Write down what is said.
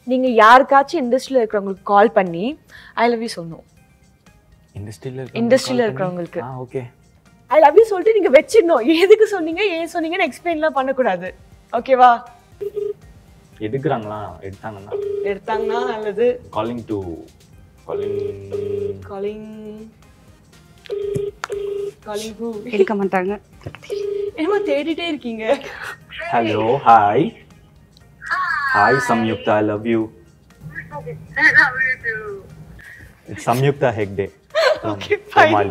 நீங்க யாருக்காச்சும் இண்டஸ்ட்ரியில இருக்கிறவங்களுக்கு கால் பண்ணி ஐ லவ் யூ சொல்லணும் இண்டஸ்ட்ரியில Industry ல இருக்கிறவங்களுக்கு. ஆ ஓகே ஐ லவ் யூ சொல்லிட்டு நீங்க வச்சிடணும் எதுக்கு சொன்னீங்க ஏன் சொன்னீங்கன்னு எக்ஸ்பிளைன்லாம் பண்ணக்கூடாது ஓகேவா எடுக்கிறாங்களா எடுத்தாங்கன்னா எடுத்தாங்கன்னா நல்லது calling to calling calling calling who எடுக்க மாட்டாங்க என்னமா தேடிட்டே இருக்கீங்க hello hi hi Samyuktha I love you I love you too. Samyuktha Hegde Okay, fine.